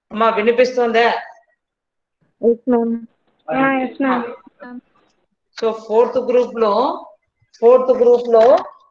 అమ్మా వినిపిస్తుందా yes ma'am yes ma'am so fourth group లో ఫోర్త్ గ్రూప్ లో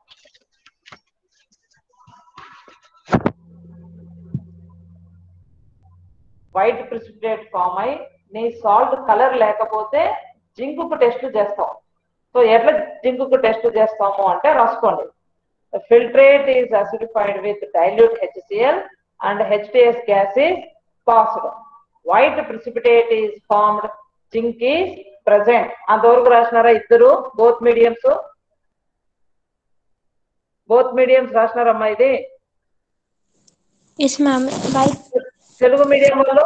వైట్ ప్రిసిపిటేట్ ఫామ్ అయి నీ సాల్ట్ కలర్ లేకపోతే జింకుకు టెస్ట్ చేస్తాం సో ఎట్లా జింకుకు టెస్ట్ చేస్తాము అంటే రాసుకోండి filtrate is acidified with dilute HCl and H two S gas is passed white precipitate is formed zinc is present అంతవరకు రాసినారా ఇద్దరు బోత్ మీడియంస్ బోత్ మీడియంస్ రాసినారమ్మా ఇది yes ma'am white Telugu medium వాళ్ళు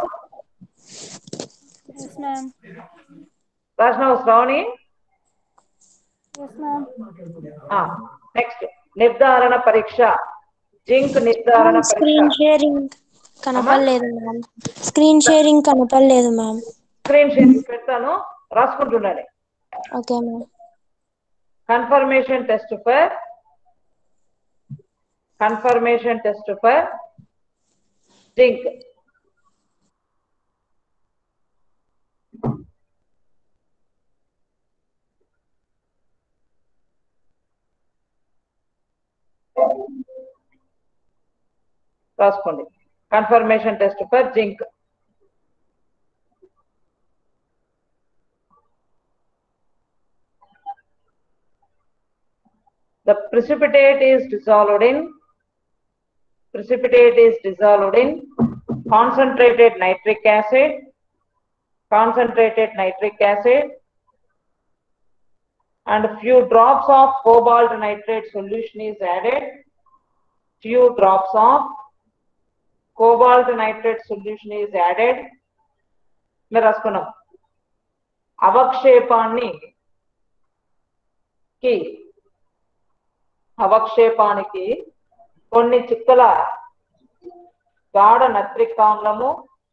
ఎస్ మ్యామ్ రాసినావు శ్రావణి ఎస్ మ్యామ్ నెక్స్ట్ నిర్ధారణ పరీక్ష zinc నిర్ధారణ స్క్రీన్ పరీక్ష షేరింగ్ కనపడలేదు మ్యామ్ స్క్రీన్ షేరింగ్ కనపడలేదు మ్యామ్ స్క్రీన్ షేర్ పెడతాను రాసుకుంటున్నాను okay ma'am confirmation test for confirmation test for zinc రాసుకోండి confirmation test for zinc the precipitate is dissolved in precipitate is dissolved in concentrated nitric acid concentrated nitric acid and few drops of cobalt nitrate solution is added few drops of cobalt nitrate solution is added మీరు రాసుకున్నాం అవక్షేపాన్ని కి అవక్షేపానికి కొన్ని చుక్కల గాఢ నత్రికామ్లము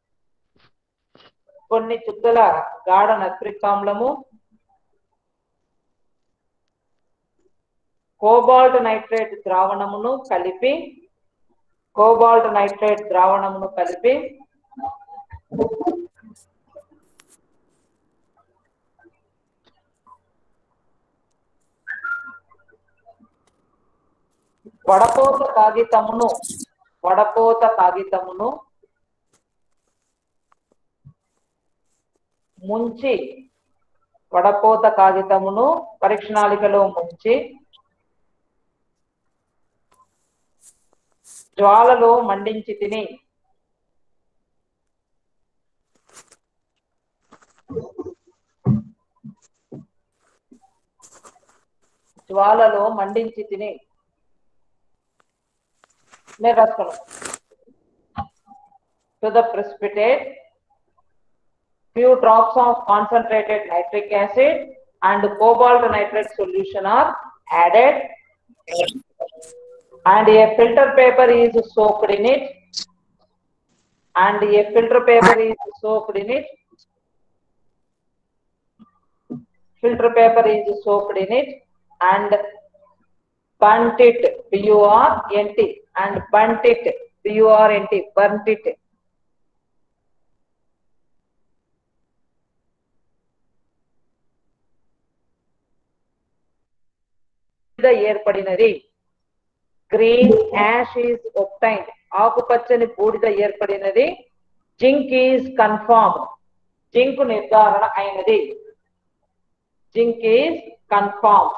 కొన్ని చుక్కల గాఢ నత్రికామ్లము cobalt nitrate ద్రావణమును కలిపి కోబాల్ట్ నైట్రేట్ ద్రావణమును కలిపి వడపోత కాగితమును వడపోత కాగితమును ముంచి వడపోత కాగితమును పరీక్షణాళికలో ముంచి జ్వాలలో మండించి తిని జ్వాలలో మండించి తిని నేను రాసుకున్నాను to the precipitate few drops of concentrated nitric acid and cobalt nitrate solution are added and a filter paper is soaked in it and a filter paper is soaked in it filter paper is soaked in it and burnt it b-u-r-n-t and burnt it b-u-r-n-t burnt it మీద ఏర్పడినది green ash is obtain ఆకుపచ్చని బూడిద ఏర్పడినది zinc is confirm zinc నిర్ధారణ అయినది zinc is confirm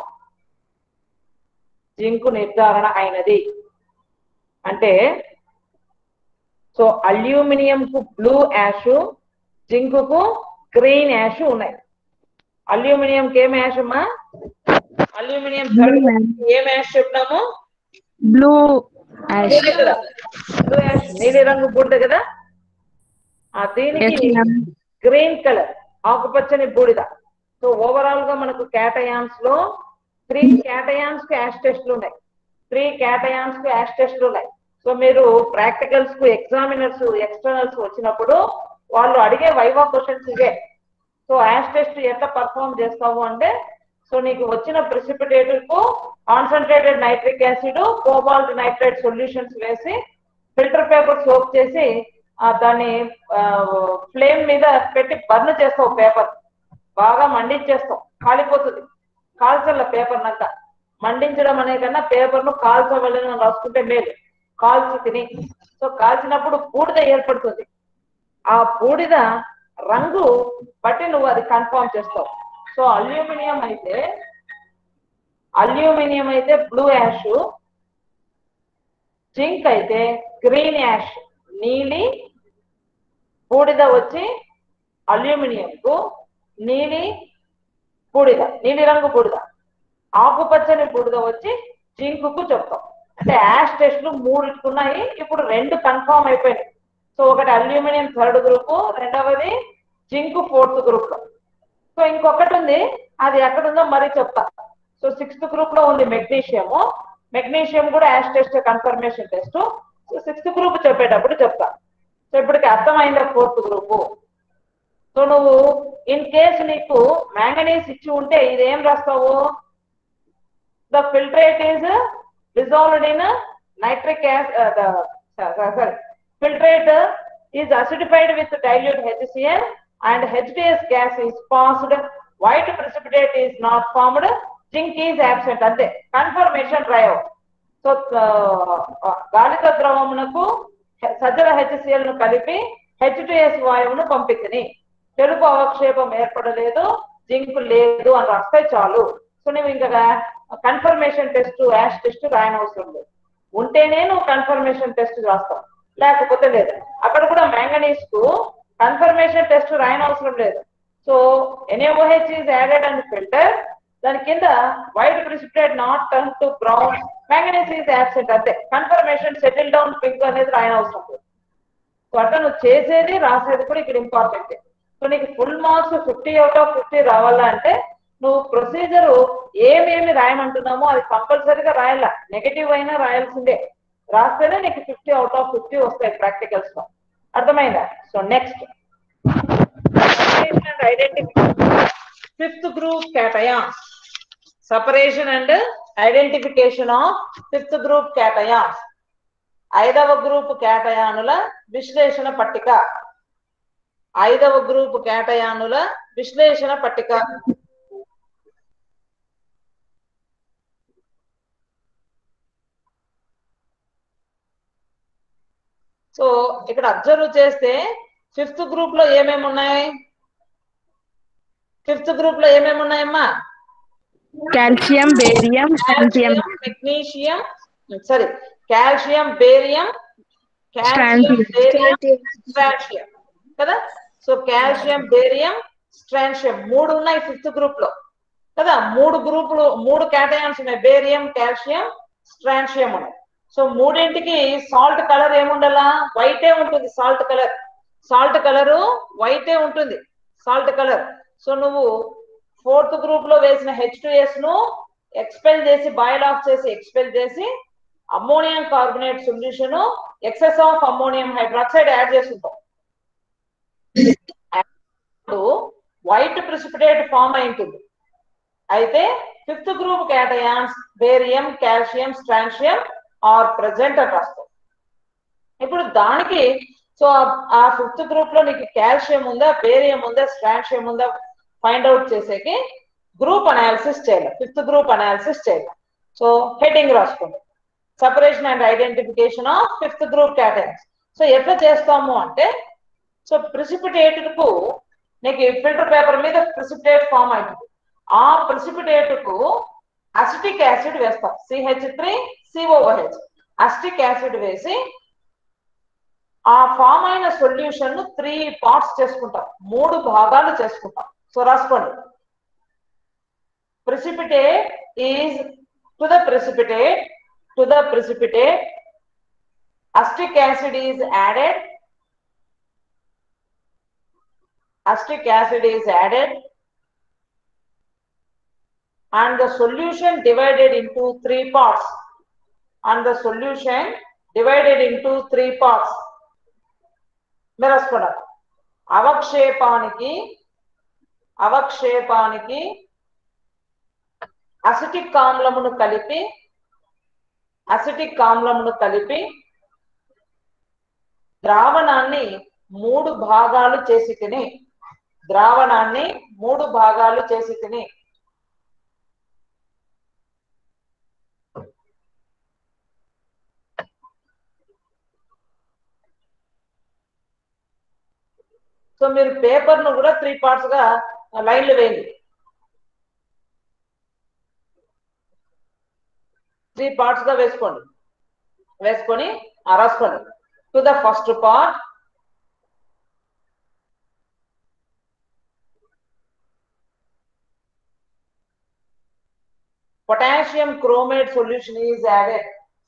zinc నిర్ధారణ అయినది అంటే సో అల్యూమినియం కు బ్లూ యాష్ జింక్ కు గ్రీన్ యాష్ ఉన్నాయి అల్యూమినియం కి ఏం యాష్ అమ్మా అల్యూమినియం ఏం యాష్ చెప్పినాము బ్లూ నీలి కదా బ్లూ యాష్ నీలి రంగు బూడిద కదా ఆ దీనికి గ్రీన్ కలర్ ఆకుపచ్చని బూడిద సో ఓవరాల్ గా మనకు క్యాటయాన్స్ లో త్రీ క్యాటయాన్స్ కు యాష్ టెస్ట్లు ఉన్నాయి త్రీ క్యాటయాన్స్ కు యాష్ టెస్ట్లు ఉన్నాయి సో మీరు ప్రాక్టికల్స్ కు ఎగ్జామినర్స్ ఎక్స్టర్నల్స్ వచ్చినప్పుడు వాళ్ళు అడిగే వైవా క్వశ్చన్స్ ఇవే సో యాష్ టెస్ట్ ఎట్లా పర్ఫామ్ చేస్తావు అంటే సో నీకు వచ్చిన ప్రిసిపిటేటివ్ కు concentrated nitric acid cobalt nitrate solutions వేసి ఫిల్టర్ పేపర్ సోప్ చేసి ఆ దాన్ని ఫ్లేమ్ మీద పెట్టి బర్న్ చేస్తావు పేపర్ బాగా మండించేస్తాం కాలిపోతుంది కాల్చల్ల పేపర్ నంతా మండించడం అనే కన్నా పేపర్ ను కాల్చవలని రాసుకుంటే మేలు కాల్చి తిని సో కాల్చినప్పుడు బూడిద ఏర్పడుతుంది ఆ బూడిద రంగు బట్టి నువ్వు అది కన్ఫర్మ్ చేస్తావు సో అల్యూమినియం అయితే అల్యూమినియం అయితే బ్లూ యాష్ జింక్ అయితే గ్రీన్ యాష్ నీలి బూడిద వచ్చి అల్యూమినియం కు నీలి బూడిద నీలి రంగు బూడిద ఆకుపచ్చని బూడిద వచ్చి జింక్ కు చెప్తాం అంటే యాష్ టెస్ట్లు మూడు ఉన్నాయి ఇప్పుడు రెండు కన్ఫర్మ్ అయిపోయినాయి సో ఒకటి అల్యూమినియం థర్డ్ గ్రూప్ రెండవది జింక్ ఫోర్త్ గ్రూప్ లో సో ఇంకొకటి ఉంది అది ఎక్కడుందో మరీ చెప్తా సో సిక్స్త్ గ్రూప్ లో ఉంది మెగ్నీషియం మెగ్నీషియం కూడా ash test confirmation test so sixth group చెప్పేటప్పుడు చెప్తా సో ఇప్పటికి అర్థమైందా ఫోర్త్ గ్రూప్ సో నువ్వు ఇన్ కేస్ నీకు మ్యాంగనీస్ ఇచ్చి ఉంటే ఇదేం రాస్తావు the filtrate is dissolved in nitric acid, uh, the, uh, sorry, filtrate is acidified with dilute HCl and HDS gas is passed, white precipitate is not formed, zinc is absent. అంతే confirmation డ్రైవ్ so గాలిత ద్రవమునకు సజ్జల HCl ను కలిపి HTS వాయువును పంపించింది తెలుపు అవక్షేపం ఏర్పడలేదు జింక్ లేదు అని రాస్తే చాలు సో నువ్వు ఇంకా కన్ఫర్మేషన్ టెస్ట్ యాష్ టెస్ట్ రాయనవసరం లేదు ఉంటేనే నువ్వు కన్ఫర్మేషన్ టెస్ట్ రాస్తావు లేకపోతే లేదు అక్కడ కూడా మ్యాంగనీస్ కు కన్ఫర్మేషన్ టెస్ట్ రాయనవసరం లేదు so NaOH is added and filter దాని కింద white precipitate not turn to brown manganese is absent అంతే కన్ఫర్మేషన్ సెటిల్ డౌన్ పింక్ అనేది రాయనవసరం లేదు సో అట్లా నువ్వు చేసేది రాసేది కూడా ఇక్కడ ఇంపార్టెంట్ సో నీకు full marks fifty out of fifty రావాలా అంటే నువ్వు ప్రొసీజర్ ఏమేమి రాయమంటున్నామో అది కంపల్సరీగా రాయాల నెగటివ్ అయినా రాయాల్సిందే రాస్తేనే నీకు ఫిఫ్టీ అవుట్ ఆఫ్ ఫిఫ్టీ వస్తాయి ప్రాక్టికల్స్ లో అర్థమైందా so next identification fifth group cations separation and identification of fifth group cations ఐదవ గ్రూప్ కేటయానుల విశ్లేషణ పట్టిక ఐదవ గ్రూప్ కేటయానుల విశ్లేషణ పట్టిక సో ఇక్కడ అబ్జర్వ్ చేస్తే ఫిఫ్త్ గ్రూప్ లో ఏమేమి ఉన్నాయి ఫిఫ్త్ గ్రూప్ లో ఏమేమి ఉన్నాయమ్మా calcium barium strontium magnesium sorry calcium barium calcium Strontium. Barium strontium కదా సో కాల్షియం బేరియం స్ట్రాన్షియం మూడు ఉన్నాయి ఫిఫ్త్ గ్రూప్ లో కదా మూడు గ్రూపులు మూడు కేటయాన్స్ ఉన్నాయి బేరియం కాల్షియం స్ట్రాన్షియం ఉన్నాయి సో మూడింటికి సాల్ట్ కలర్ ఏముండాలా వైటే ఉంటుంది సాల్ట్ కలర్ సాల్ట్ కలర్ వైటే ఉంటుంది సాల్ట్ కలర్ సో నువ్వు ఫోర్త్ గ్రూప్ లో వేసిన హెచ్ టు ఎస్ ను ఎక్స్పెల్ చేసి బాయిల్ ఆఫ్ చేసి ఎక్స్పెల్ చేసి ammonium carbonate solution excess of ammonium hydroxide add చేస్తుంటాం వైట్ ప్రిసిపిటేట్ ఫామ్ అయి ఉంటుంది అయితే fifth group cations barium calcium strontium are present అని రాస్తాం ఇప్పుడు దానికి సో ఆ ఫిఫ్త్ గ్రూప్ లో నీకు కాల్షియం ఉందా బేరియం ఉందా స్ట్రాన్షియం ఉందా ఫైండ్ అవుట్ చేసేకి గ్రూప్ అనాలిసిస్ చేయాలి ఫిఫ్త్ గ్రూప్ అనాలిసిస్ చేయాలి సో హెడ్డింగ్ రాసుకోండి separation and identification of fifth group cations so ఎట్లా చేస్తాము అంటే సో ప్రిసిపిటేట్ కు నీకు ఫిల్టర్ పేపర్ మీద ప్రిసిపిటేట్ ఫామ్ అవుతుంది ఆ ప్రిసిపిటేట్ కు అసిటిక్ యాసిడ్ వేస్తాం CH three COOH acetic acid వేసి ఆ ఫామ్ అయిన సొల్యూషన్ ను త్రీ పార్ట్స్ చేసుకుంటాం మూడు భాగాలు చేసుకుంటాం సో రాసుకోండి precipitate is to the precipitate to the precipitate acetic acid is added acetic acid is added and the solution divided into three parts and the solution divided into three parts మెరస్పడ అవక్షేపానికి అవక్షేపానికి acetic ఆమ్లమును కలిపి acetic ఆమ్లమును కలిపి ద్రావణాన్ని మూడు భాగాలు చేసి తిని ద్రావణాన్ని మూడు భాగాలు చేసి తిని సో మీరు పేపర్ ను కూడా త్రీ పార్ట్స్ గా లైన్లు వేయండి త్రీ పార్ట్స్ గా వేసుకోండి వేసుకొని ఆ రాసుకోండి to the first part potassium chromate solution is added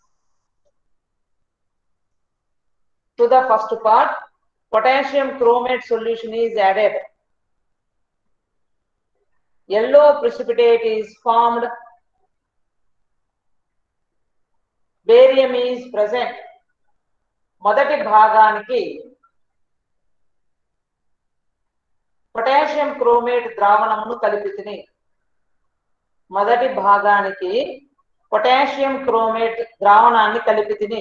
to the first part potassium chromate solution is added yellow precipitate is formed barium is present మొదటి భాగానికి పొటాషియం క్రోమేట్ ద్రావణమును కలిపితిని మొదటి భాగానికి పొటాషియం క్రోమేట్ ద్రావణాన్ని కలిపి తిని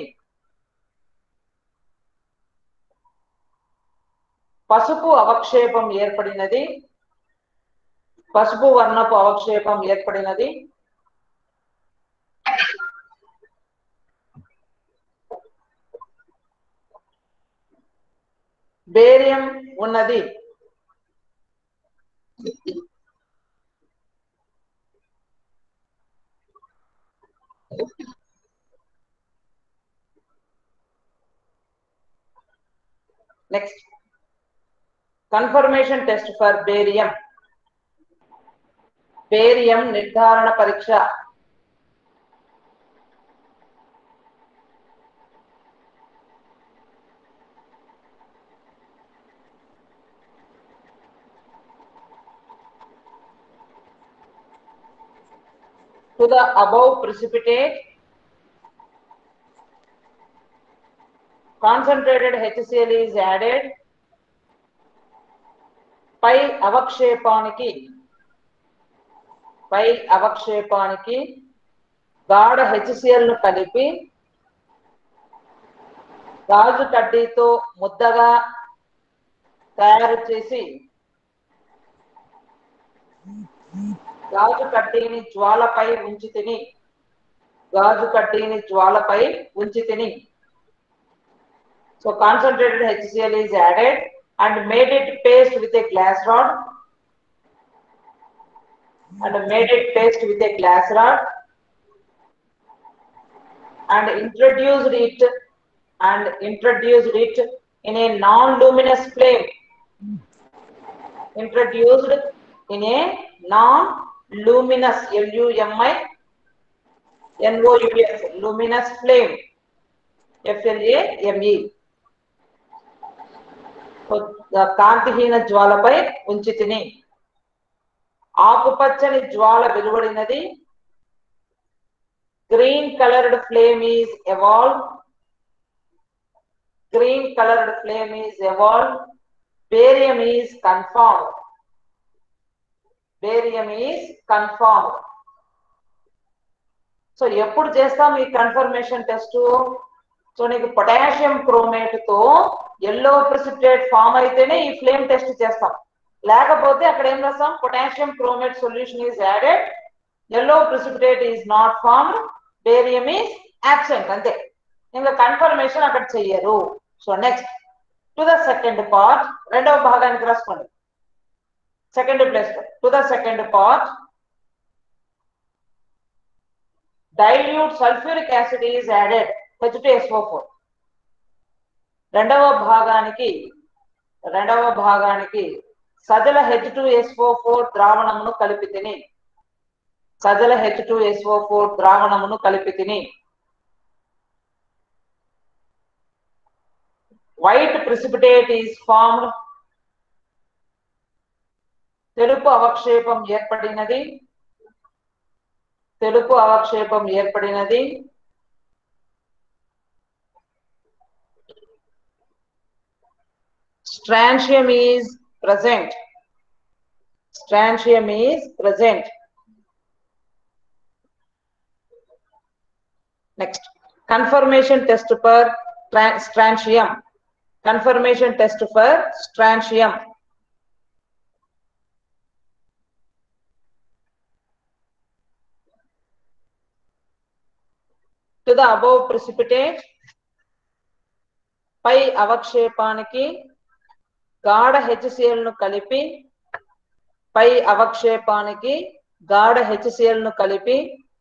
పసుపు అవక్షేపం ఏర్పడినది పసుపు వర్ణపు అవక్షేపం ఏర్పడినది బేరియం ఉన్నది next confirmation test for barium barium నిర్ధారణ పరీక్ష to the above precipitate concentrated HCl is added పై అవక్షేపానికి పై అవక్షేపానికి గాఢ హెచ్సిఎల్ ను కలిపి గాజు కడ్డీతో ముద్దగా తయారు చేసి గాజు కడ్డీని జ్వాలపై ఉంచి తిని గాజు కడ్డీని జ్వాలపై ఉంచి తిని so concentrated HCl is added and made it paste with a glass rod and made it paste with a glass rod and introduced it and introduced it in a non-luminous flame introduced in a non-luminous L-U-M-I N-O-U-S luminous flame F-L-A-M-E కాంతిహీన జ్వాలపై ఉంచి తిని ఆకుపచ్చని జ్వాల వెలువడినది green coloured flame is evolve green coloured flame is evolve barium is confirm barium is confirm so ఎప్పుడు చేస్తాం ఈ కన్ఫర్మేషన్ టెస్ట్ సో నీకు పొటాషియం క్రోమేట్ తో ఎల్లో ప్రిసిపిటేట్ ఫామ్ అయితేనే ఈ ఫ్లేమ్ టెస్ట్ చేస్తాం లేకపోతే అక్కడ ఏం రాస్తాం potassium chromate solution is added yellow precipitate is not formed barium is absent అంతే ఇంకా కన్ఫర్మేషన్ అక్కడ చెయ్యరు so next to the second part రెండవ భాగానికి రాసుకోండి second place to the second part dilute sulphuric acid is added H two SO four రెండవ భాగానికి రెండవ భాగానికి సజల హెచ్ టు ఎస్ఓ ఫోర్ ద్రావణమును కలిపి తిని సజల హెచ్ టు ఎస్ఓ ఫోర్ ద్రావణమును కలిపి తిని వైట్ ప్రిసిపిటేట్ ఈస్ ఫార్మ్డ్ తెలుపు అవక్షేపం ఏర్పడినది తెలుపు అవక్షేపం ఏర్పడినది strontium is present strontium is present next confirmation test per strontium confirmation test for strontium. To the above precipitate, పై అవక్షేపానికి గాఢ హెచ్సిఎల్ ను కలిపి పై అవక్షేపానికి గాఢ హెచ్సిఎల్ ను కలిపి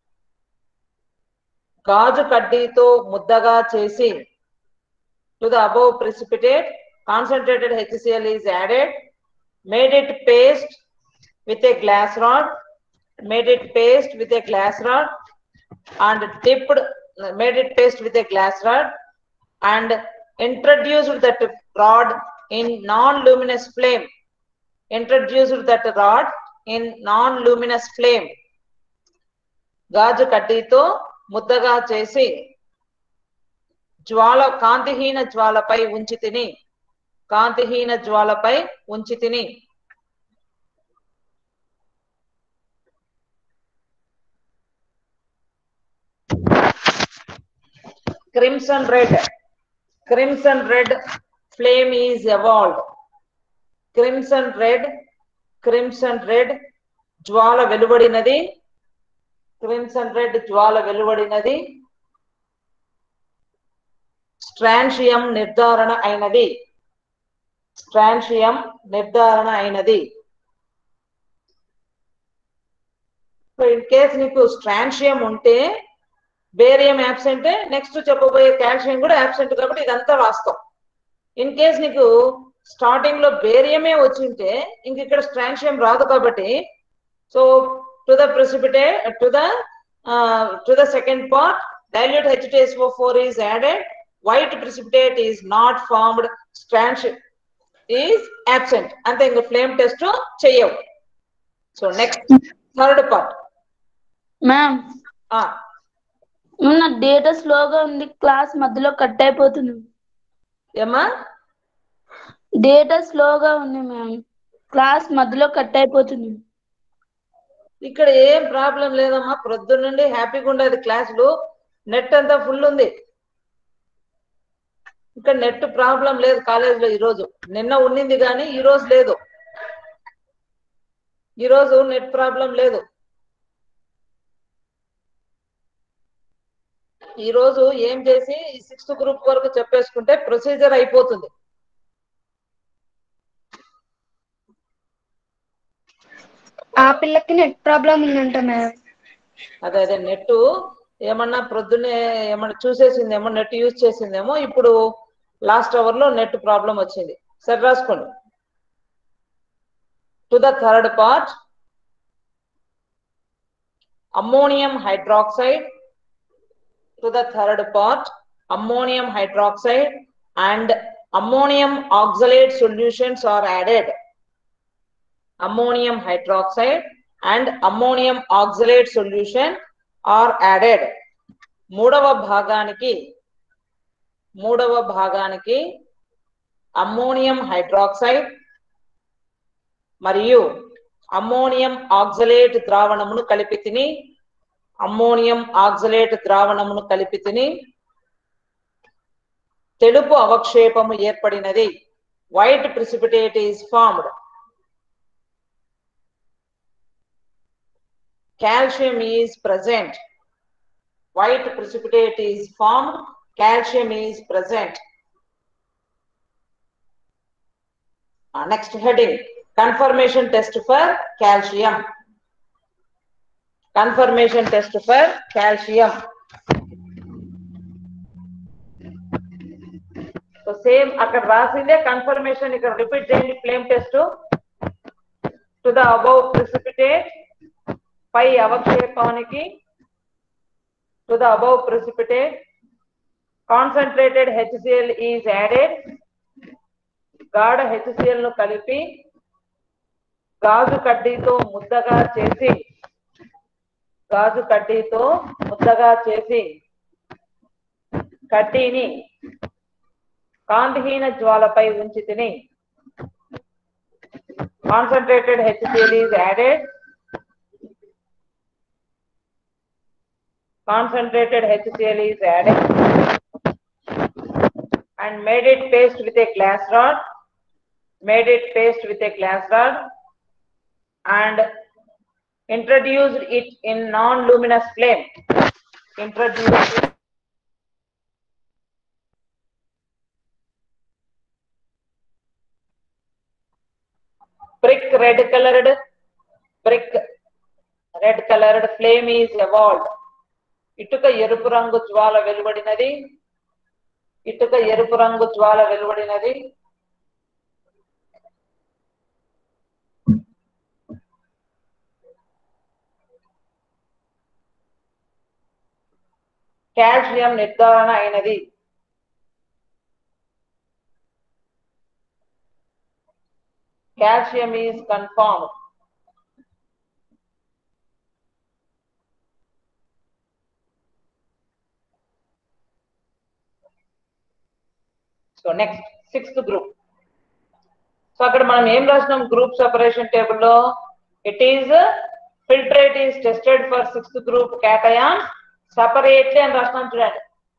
గాజు కడ్డీతో ముద్దగా చేసి to the above precipitate concentrated HCl is added made it paste with a glass rod made it paste with a glass rod and dipped made it paste with a glass rod and introduced that rod in non-luminous flame introduced that rod in non-luminous flame గాజు కడ్డీతో ముద్దగా చేసి జ్వాల కాంతిహీన జ్వాలపై ఉంచి తిని కాంతిహీన జ్వాలపై ఉంచి తిని crimson red crimson red flame is evolved crimson red crimson red జ్వాల వెలువడినది క్రిమ్సన్ రెడ్ జ్వాల వెలువడినది స్ట్రాన్షియం నిర్ధారణ అయినది స్ట్రాన్షియం నిర్ధారణ అయినది సో ఇన్ కేస్ నీకు స్ట్రాన్షియం ఉంటే బేరియం యాబ్సెంట్ నెక్స్ట్ చెప్పబోయే కాల్షియం కూడా యాబ్సెంట్ కాబట్టి ఇదంతా వాస్తవం ఇన్ కేస్ నీకు స్టార్టింగ్ లో బేరియమే వచ్చింటే ఇంక ఇక్కడ స్ట్రాన్షియం రాదు కాబట్టి so to the precipitate to the to the second part dilute H2SO4 is added white precipitate is not formed stranch is absent అంతే ఇంకా ఫ్లేమ్ టెస్ట్ చెయ్యవు so next third part ma'am నా డేటా స్లోగా ఉంది class మధ్యలో cut అయిపోతుంది ఏమా data స్లోగా ఉంది మ్యామ్ క్లాస్ మధ్యలో కట్ అయిపోతుంది ఇక్కడ ఏం ప్రాబ్లం లేదమ్మా ప్రొద్దున నుండి హ్యాపీగా ఉండేది క్లాసులు నెట్ అంతా ఫుల్ ఉంది ఇక్కడ నెట్ ప్రాబ్లం లేదు కాలేజ్ లో ఈ రోజు నిన్న ఉన్నింది కానీ ఈ రోజు లేదు ఈ రోజు నెట్ ప్రాబ్లం లేదు ఈ రోజు ఏం చేసి ఈ సిక్స్త్ గ్రూప్ వరకు చెప్పేసుకుంటే ప్రొసీజర్ అయిపోతుంది ఆ పిల్లకి నెట్ ప్రాబ్లం ఉందంట మ్యామ్ అదే అదే నెట్ ఏమన్నా ప్రొద్దునే ఏమన్నా చూసేసిందేమో నెట్ యూజ్ చేసిందేమో ఇప్పుడు లాస్ట్ అవర్ లో నెట్ ప్రాబ్లం వచ్చింది సరే రాసుకోండి to the third part ammonium hydroxide to the third part ammonium hydroxide and ammonium oxalate solutions are added ammonium hydroxide and ammonium oxalate solution are added మూడవ భాగానికి మూడవ భాగానికి అమ్మోనియం హైడ్రాక్సైడ్ మరియు ammonium oxalate ద్రావణమును కలిపి తిని అమ్మోనియం ఆక్సలేట్ ద్రావణమును కలిపి తిని తెలుపు అవక్షేపము ఏర్పడినది white precipitate is formed calcium is present white precipitate is formed calcium is present Uh, next heading confirmation test for calcium confirmation test for calcium so same అక్కడ రాసిందే కన్ఫర్మేషన్ ఇక్కడ రిపీట్ చేయండి flame test to the above precipitate పై అవక్షేపానికి to the above precipitate concentrated HCl is added గాఢ HCl ను కలిపి గాజు కడ్డీతో ముద్దగా చేసి గాజు కడ్డీతో ముద్దగా చేసి కడ్డీని కాంతిహీన జ్వాలపై ఉంచి తిని concentrated HCl is added concentrated HCl is added and and made it paste with a glass rod, made it paste with a glass rod and introduced it in non-luminous flame. Introduced it brick red colored brick red colored flame is evolved ఇటుక ఎరుపు రంగు జ్వాల వెలువడినది ఇటుక ఎరుపు రంగు జ్వాల వెలువడినది calcium నిర్ధారణ అయినది calcium is confirmed. So next sixth group so అక్కడ మనం ఏం రాసినాం గ్రూప్ సెపరేషన్ టేబుల్లో it is filtrate is tested for sixth group cations separately అని రాసినాం చూడండి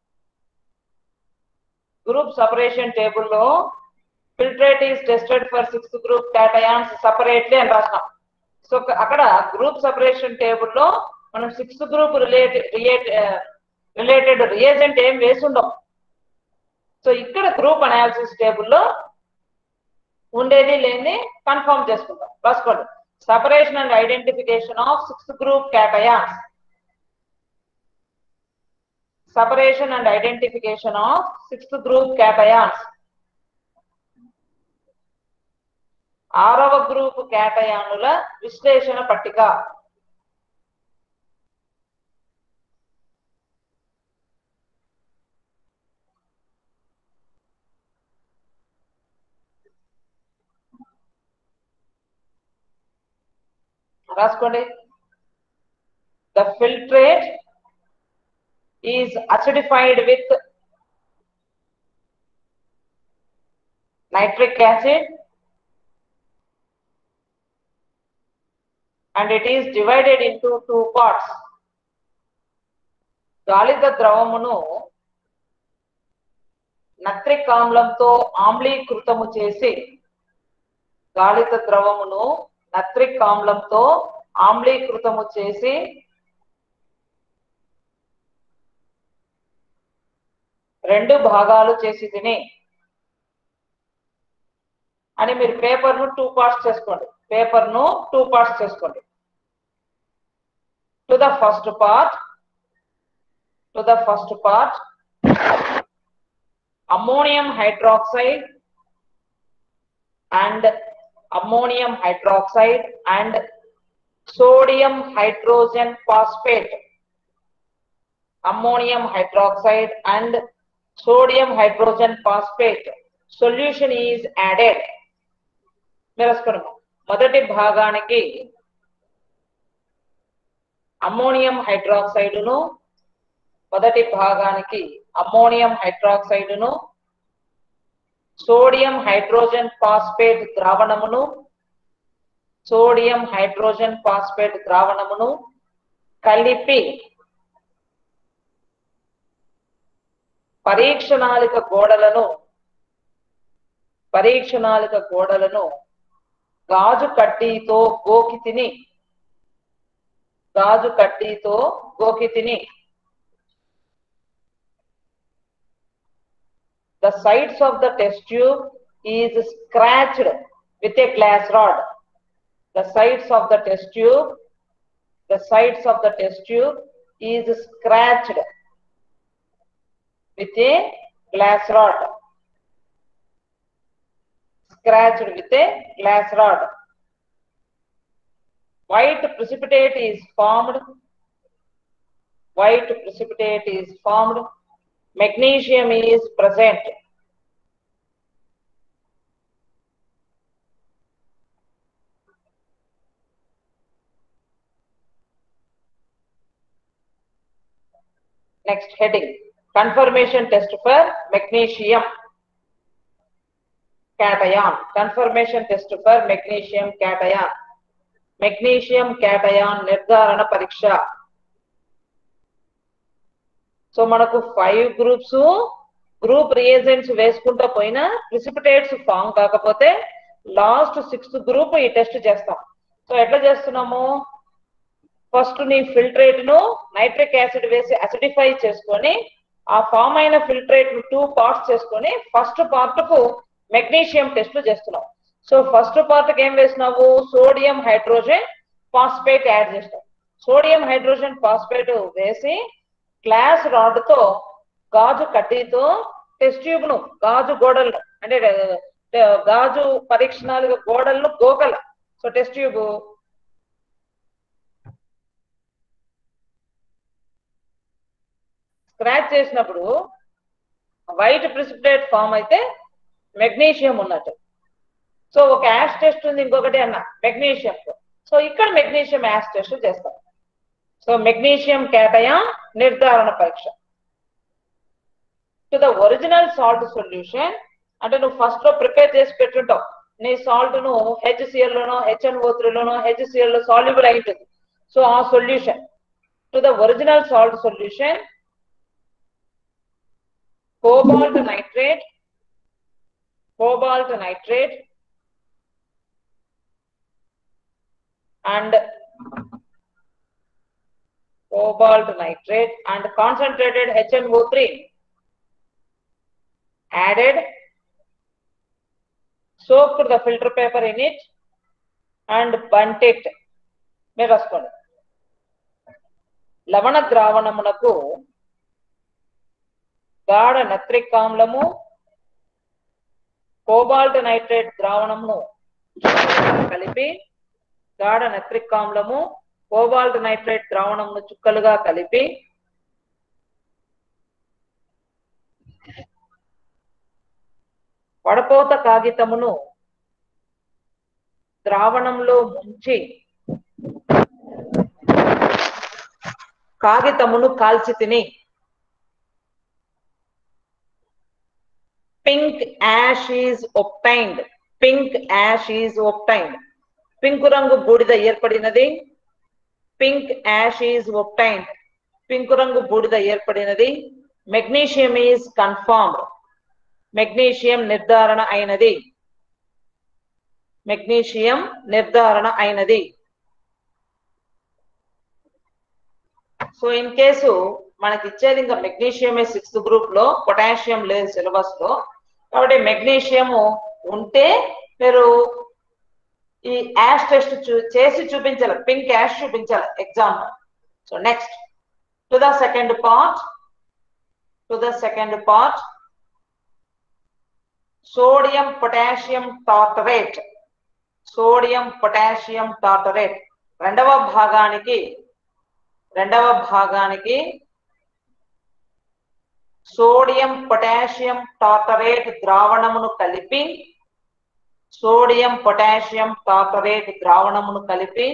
గ్రూప్ సపరేషన్ టేబుల్లో filtrate is tested for sixth group cations separately అని రాసినాం సో అక్కడ గ్రూప్ సపరేషన్ టేబుల్లో మనం sixth group related related reagent ఏం వేసుండం సో ఇక్కడ గ్రూప్ అనాలిసిస్ టేబుల్లో ఉండేది లేని కన్ఫర్మ్ చేసుకుంటాం రాసుకోండి separation and identification of sixth group cations separation and identification of sixth group cations ఆరవ గ్రూపు కేటయానుల విశ్లేషణ పట్టిక రాసుకోండి the filtrate is acidified with nitric acid and it is divided into two parts. గాలిత ద్రవమును నత్రిక్ ఆమ్లంతో ఆమ్లీకృతము చేసి గాలిత ద్రవమును నత్రిక్ ఆమ్లంతో ఆమ్లీకృతము చేసి రెండు భాగాలు చేసి తిని అని మీరు పేపర్ ను టూ పార్ట్స్ చేసుకోండి పేపర్ ను టూ పార్ట్స్ చేసుకోండి to the first part to the first part ammonium hydroxide and ammonium hydroxide and sodium hydrogen phosphate ammonium hydroxide and sodium hydrogen phosphate solution is added రాసుకోండి మొదటి భాగానికి ammonium hydroxide ను మొదటి భాగానికి ammonium hydroxide ను sodium hydrogen phosphate ద్రావణమును sodium hydrogen phosphate ద్రావణమును కలిపి పరీక్షణాళిక గోడలను పరీక్షణాళిక గోడలను గాజు కడ్డీతో గోకి తిని గాజు కడ్డీతో గోకి తిని the sides of the test tube is scratched with a glass rod the sides of the test tube the sides of the test tube is scratched with a glass rod scratched with a glass rod white precipitate is formed white precipitate is formed magnesium is present next heading confirmation test for magnesium cation confirmation test for magnesium cation magnesium cation నిర్ధారణ పరీక్ష so మనకు five groups group reagents వేసుకుంటూ పోయినా precipitates form కాకపోతే last sixth group ఈ test చేస్తాం so ఎట్లా చేస్తున్నాము ఫస్ట్ నీ ఫిల్ట్రేట్ ను నైట్రిక్ యాసిడ్ వేసి అసిడిఫై చేసుకొని ఆ ఫామ్ అయిన ఫిల్ట్రేట్ ను టూ పార్ట్స్ చేసుకొని ఫస్ట్ పార్ట్ కు మెగ్నీషియం టెస్ట్ చేస్తున్నాం సో ఫస్ట్ పార్ట్ కి ఏం వేసినావు సోడియం హైడ్రోజన్ ఫాస్ఫేట్ యాడ్ చేస్తాం సోడియం హైడ్రోజన్ ఫాస్ఫేట్ వేసి గ్లాస్ రాడ్ తో గాజు కడ్డీతో టెస్ట్ ట్యూబ్ ను గాజు గోడలను అంటే ఆ, గాజు పరీక్షణాలుగా గోడలను గోకల సో టెస్ట్ ట్యూబ్ స్క్రాచ్ చేసినప్పుడు వైట్ ప్రిసిపిటేట్ ఫామ్ అయితే మెగ్నీషియం ఉన్నట్టు సో ఒక యాష్ టెస్ట్ ఉంది ఇంకొకటి అన్న మెగ్నీషియం సో ఇక్కడ మెగ్నీషియం యాష్ టెస్ట్ చేస్తాం సో మెగ్నీషియం కేటయా నిర్ధారణ పరీక్ష to the original salt solution అంటే నువ్వు ఫస్ట్ లో ప్రిపేర్ చేసి పెట్టుంటావు నీ సాల్ట్ ను హెచ్సిఎల్ లోనో హెచ్ఎన్ఓ లోనో హెచ్సిఎల్ లో సాల్యుబుల్ అయి ఉంటుంది సో ఆ solution to the original salt solution cobalt nitrate cobalt nitrate and cobalt nitrate and concentrated HNO3 added soaked the filter paper in it and burnt it మీరు రాసుకోండి లవణ ద్రావణమునకు గాఢ నత్రిక్ ఆమ్లము కోబాల్ట్ నైట్రేట్ ద్రావణమును కలిపి గాఢ నత్రిక్ ఆమ్లము కోబాల్ట్ నైట్రేట్ ద్రావణమును చుక్కలుగా కలిపి వడపోత కాగితమును ద్రావణంలో ముంచి కాగితమును కాల్చి తిని pink ash is obtained pink ash is obtained pink రంగు బూడిద ఏర్పడినది pink ash is obtained pink రంగు బూడిద ఏర్పడినది మెగ్నీషియం ఈజ్ కన్ఫర్మ్డ్ మెగ్నీషియం నిర్ధారణ అయినది మెగ్నీషియం నిర్ధారణ అయినది సో ఇన్ కేసు మనకి ఇచ్చేది ఇంకా మెగ్నీషియమే సిక్స్త్ గ్రూప్ లో పొటాషియం లేదు సిలబస్ లో కాబట్టి మెగ్నీషియం ఉంటే మీరు ఈ యాష్ టెస్ట్ చేసి చూపించాలి పింక్ యాష్ చూపించాలి example so next to the second part to the second part sodium potassium tartrate sodium potassium tartrate రెండవ భాగానికి రెండవ భాగానికి సోడియం పొటాషియం టార్టరేట్ ద్రావణమును కలిపి సోడియం పొటాషియం టార్టరేట్ ద్రావణమును కలిపి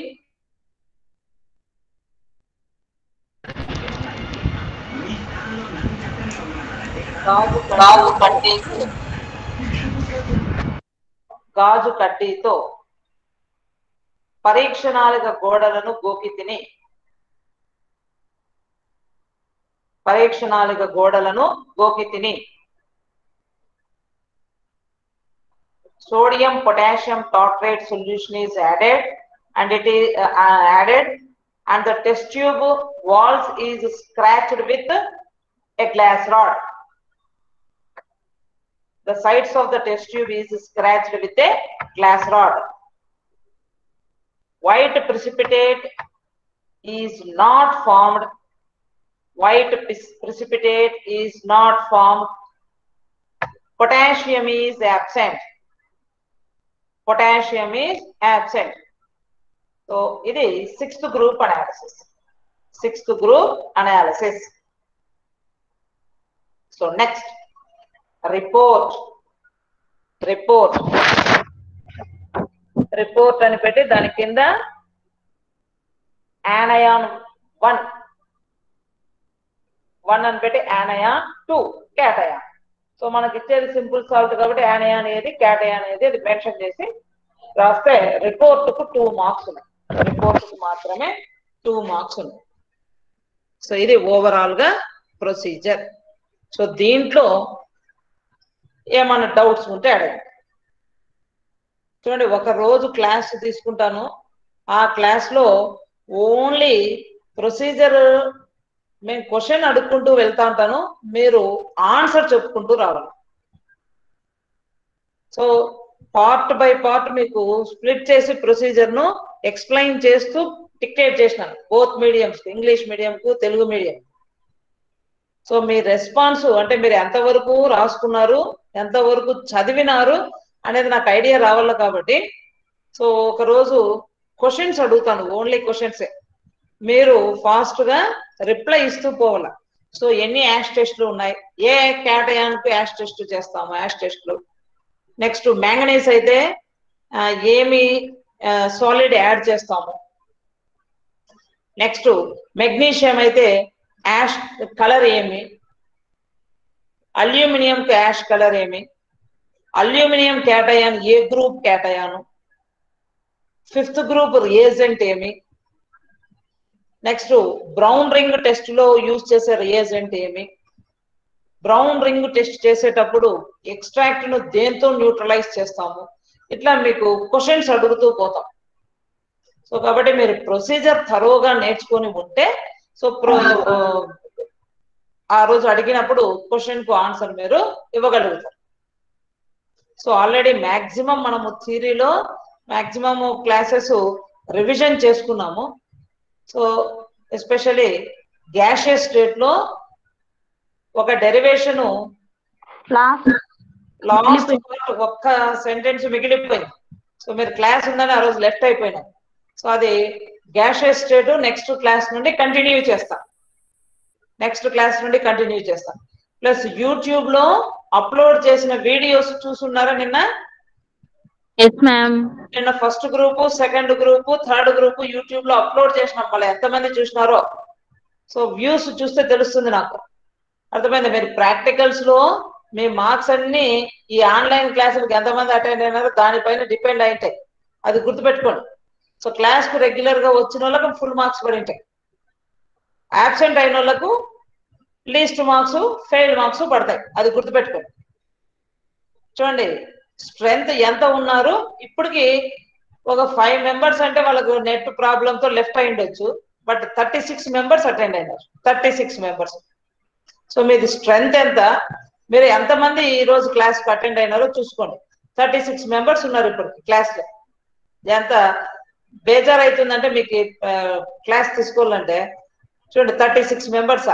గాజు గాజు కడ్డీ గాజు కడ్డీతో పరీక్షణాలుగా గోడలను గోకి తిని పరీక్షణాలుగా గోడలను గోకి తిని sodium potassium tartrate solution is added and it is uh, uh, added and the test tube walls is scratched with a glass rod the sides of the test tube is scratched with a glass rod white precipitate is not formed white pre- precipitate is not formed potassium is absent potassium is absent so ఇది sixth group analysis sixth group analysis so next report report report అని పెట్టి దాని కింద యానయాన్ one one అని పెట్టి యానయాన్ two cation so మనకి ఇచ్చేది simple salt కాబట్టి యానయా అనేది క్యాటయా అనేది అది మెన్షన్ చేసి రాస్తే రిపోర్ట్ కు టూ మార్క్స్ ఉన్నాయి రిపోర్ట్ కు మాత్రమే టూ మార్క్స్ ఉన్నాయి సో ఇది ఓవరాల్ గా ప్రొసీజర్ సో దీంట్లో ఏమైనా డౌట్స్ ఉంటే అడగండి చూడండి ఒక రోజు క్లాస్ తీసుకుంటాను ఆ క్లాస్ లో ఓన్లీ ప్రొసీజర్ మేము క్వశ్చన్ అడుక్కుంటూ వెళ్తా ఉంటాను మీరు ఆన్సర్ చెప్పుకుంటూ రావాలి సో పార్ట్ బై పార్ట్ మీకు స్ప్లిట్ చేసి ప్రొసీజర్ ను ఎక్స్ప్లెయిన్ చేస్తూ టిక్టేట్ చేసినాను బోత్ మీడియంస్ ఇంగ్లీష్ మీడియం కు తెలుగు మీడియం సో మీ రెస్పాన్స్ అంటే మీరు ఎంతవరకు రాసుకున్నారు ఎంతవరకు చదివినారు అనేది నాకు ఐడియా రావాలి కాబట్టి సో ఒక రోజు క్వశ్చన్స్ అడుగుతాను ఓన్లీ క్వశ్చన్సే మీరు ఫాస్ట్ గా రిప్లై ఇస్తూ పోవాల సో ఎన్ని యాష్ టెస్ట్లు ఉన్నాయి ఏ కేటయానికి యాష్ టెస్ట్ చేస్తాము యాష్ టెస్ట్లు నెక్స్ట్ మ్యాంగనీస్ అయితే ఆ, ఏమి సాలిడ్ యాడ్ చేస్తాము నెక్స్ట్ మెగ్నీషియం అయితే యాష్ కలర్ ఏమి అల్యూమినియం యాష్ కలర్ ఏమి అల్యూమినియం కేటయాన్ ఏ group cation fifth group reagent ఏమి నెక్స్ట్ బ్రౌన్ రింగ్ టెస్ట్ లో యూజ్ చేసే రియేజెంట్ ఏమి బ్రౌన్ రింగ్ టెస్ట్ చేసేటప్పుడు ఎక్స్ట్రాక్ట్ ను దేంతో న్యూట్రలైజ్ చేస్తాము ఇట్లా మీకు క్వశ్చన్స్ అడుగుతూ పోతాం సో కాబట్టి మీరు ప్రొసీజర్ థరోగా నేర్చుకొని ఉంటే సో ప్రో ఆ రోజు అడిగినప్పుడు క్వశ్చన్ కు ఆన్సర్ మీరు ఇవ్వగలుగుతారు సో ఆల్రెడీ మాక్సిమం మనము థియరీలో మాక్సిమం క్లాసెస్ రివిజన్ చేసుకున్నాము సో ఎస్పెషల్లీ గ్యాషియస్ స్టేట్ లో ఒక డెరివేషన్ లాస్ట్ లాస్ట్ ఒక్క సెంటెన్స్ మిగిలిపోయింది సో మీరు క్లాస్ ఉందని ఆ రోజు లెఫ్ట్ అయిపోయినాం సో అది గ్యాషియస్ స్టేట్ నెక్స్ట్ క్లాస్ నుండి కంటిన్యూ చేస్తాం నెక్స్ట్ క్లాస్ నుండి కంటిన్యూ చేస్తాం ప్లస్ యూట్యూబ్ లో అప్లోడ్ చేసిన వీడియోస్ చూసున్నారా నిన్న ఎస్ మ్యామ్ నిన్న first group second group third group YouTube లో అప్లోడ్ చేసినాం మళ్ళీ ఎంతమంది చూసినారో సో వ్యూస్ చూస్తే తెలుస్తుంది నాకు అర్థమైంది మీరు ప్రాక్టికల్స్ లో మీ మార్క్స్ అన్ని ఈ ఆన్లైన్ క్లాసులకు ఎంతమంది అటెండ్ అయినారో దానిపైన డిపెండ్ అయి ఉంటాయి అది గుర్తుపెట్టుకోండి సో క్లాస్ కు రెగ్యులర్ గా వచ్చిన వాళ్ళకి ఫుల్ మార్క్స్ పడి ఉంటాయి ఆబ్సెంట్ అయిన వాళ్ళకు లీస్ట్ మార్క్స్ ఫెయిల్ మార్క్స్ పడతాయి అది గుర్తుపెట్టుకోండి చూడండి స్ట్రెంగ్త్ ఎంత ఉన్నారు ఇప్పటికి ఒక ఫైవ్ మెంబర్స్ అంటే వాళ్ళకు నెట్ ప్రాబ్లమ్ తో లెఫ్ట్ అయి ఉండొచ్చు but thirty six members attend అయినారు థర్టీ సిక్స్ మెంబర్స్ సో మీది స్ట్రెంగ్త్ ఎంత మీరు ఎంతమంది ఈ రోజు క్లాస్ కి అటెండ్ అయినారో చూసుకోండి థర్టీ సిక్స్ మెంబర్స్ ఉన్నారు ఇప్పుడు క్లాస్ లో ఎంత బేజార్ అవుతుందంటే మీకు క్లాస్ తీసుకోవాలంటే చూడండి థర్టీ సిక్స్ మెంబర్సా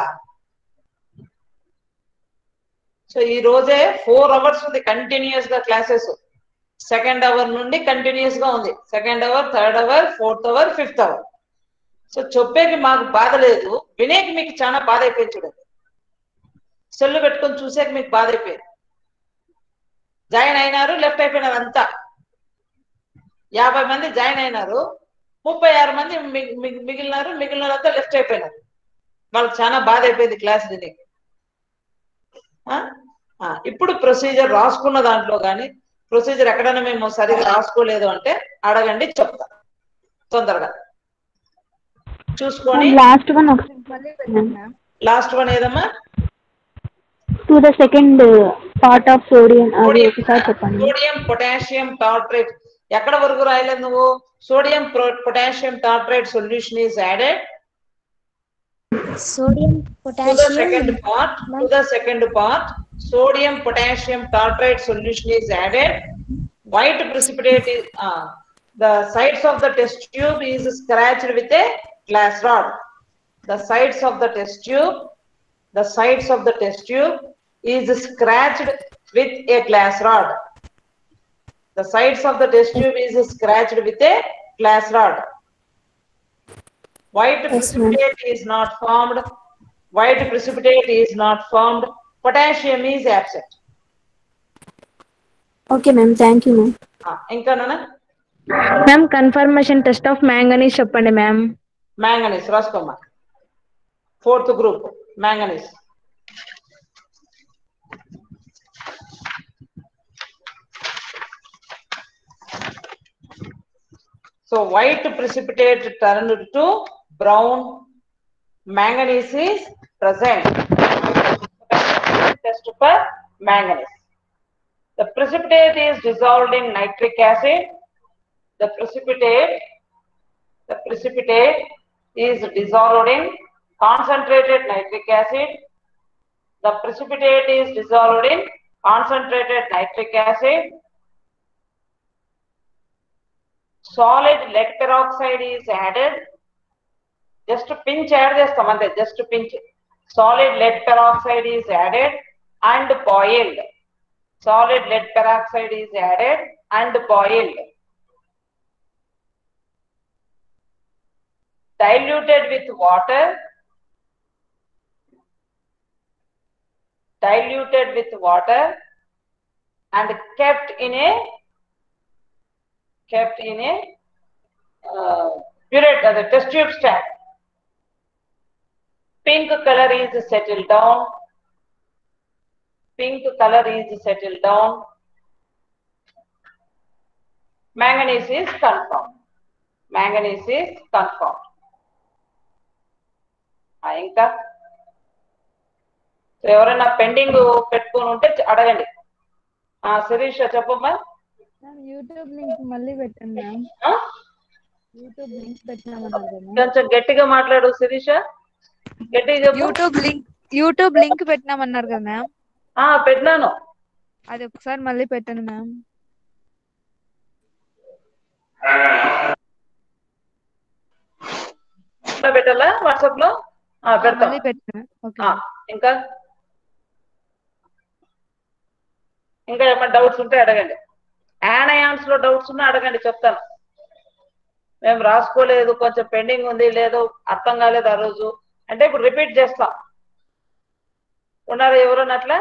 సో ఈ రోజే ఫోర్ అవర్స్ ఉంది కంటిన్యూస్ గా క్లాసెస్ సెకండ్ అవర్ నుండి కంటిన్యూస్ గా ఉంది second hour third hour fourth hour fifth hour so చెప్పేకి మాకు బాధ లేదు వినేకి మీకు చాలా బాధ అయిపోయింది చూడండి సెల్లు పెట్టుకొని చూసేకి మీకు బాధ అయిపోయింది జాయిన్ అయినారు లెఫ్ట్ అయిపోయినారు అంతా యాభై మంది జాయిన్ అయినారు ముప్పై ఆరు మంది మిగి- మిగి- మిగిలినారు మిగిలిన వాళ్ళంతా లెఫ్ట్ అయిపోయినారు వాళ్ళకి చాలా బాధ అయిపోయింది క్లాస్ విని ఆ? ఆ, ఇప్పుడు ప్రొసీజర్ రాసుకున్న దాంట్లో కానీ ప్రొసీజర్ ఎక్కడైనా మేము సరిగా రాసుకోలేదు అంటే అడగండి చెప్తా తొందరగా చూసుకొని లాస్ట్ వన్ ఒకసారి లాస్ట్ వన్ ఏదమ్మా to the second part of sodium అది ఒకసారి చెప్పండి సోడియం పొటాషియం టార్ట్రేట్ ఎక్కడ వరకు రాయలేదు నువ్వు sodium potassium tartrate solution is added sodium to the second potassium part to the second part sodium potassium tartrate solution is added white precipitate is uh, the sides of the test tube is scratched with a glass rod the sides of the test tube the sides of the test tube is scratched with a glass rod the sides of the test tube is scratched with a glass rod white precipitate is not formed white precipitate is not formed potassium is absent okay ma'am thank you ma'am ఆ, ఇంకా నాన్న ma'am confirmation test of manganese చెప్పండి ma'am manganese రాసుకోమ్మా fourth group manganese so white precipitate turned to brown manganese is present test for manganese The precipitate is dissolved in nitric acid. The precipitate, the precipitate is dissolved in concentrated nitric acid. The precipitate is dissolved in concentrated nitric acid. Solid lead peroxide is added. Just pinch add చేస్తాం అంతే just pinch. Solid lead peroxide is added and boiled. Solid lead peroxide is added and boiled. Diluted with water. Diluted with water and kept in a kept in a uh, purate, uh, the test tube stand. Pink color is settled down. Pink color is settled down. Manganese is confirmed. Manganese is confirmed. ఆ, ఇంకా so ఎవరైనా pending పెట్టుకొని ఉంటే చ- అడగండి ఆ శిరీష చెప్పమ్మా ma'am YouTube link మళ్ళీ పెట్టండి మ్యామ్ ఆ? యూట్యూబ్ లింక్ పెట్టినామన్నారు కదా మ్యామ్ కొంచెం గట్టిగా మాట్లాడు శిరీష గట్టిగా చెప్పు యూట్యూబ్ లింక్ యూట్యూబ్ లింక్ పెట్టినామన్నారు కదా మ్యామ్ ఆ పెట్టినాను అది ఒకసారి మళ్ళీ పెట్టండి మ్యామ్ ఇంకా పెట్టాలా వాట్సాప్ లో ఆ, పెడతాం మళ్ళీ పెట్టండి ఓకే ఆ, ఇంకా ఇంకా ఏమైనా డౌట్స్ ఉంటే అడగండి యానయాన్స్ లో డౌట్స్ ఉన్నా అడగండి చెప్తాను మేము రాసుకోలేదు కొంచెం పెండింగ్ ఉంది లేదు అర్థం కాలేదు ఆ రోజు అంటే ఇప్పుడు రిపీట్ చేస్తాం ఉన్నారు ఎవరన్నా అట్లా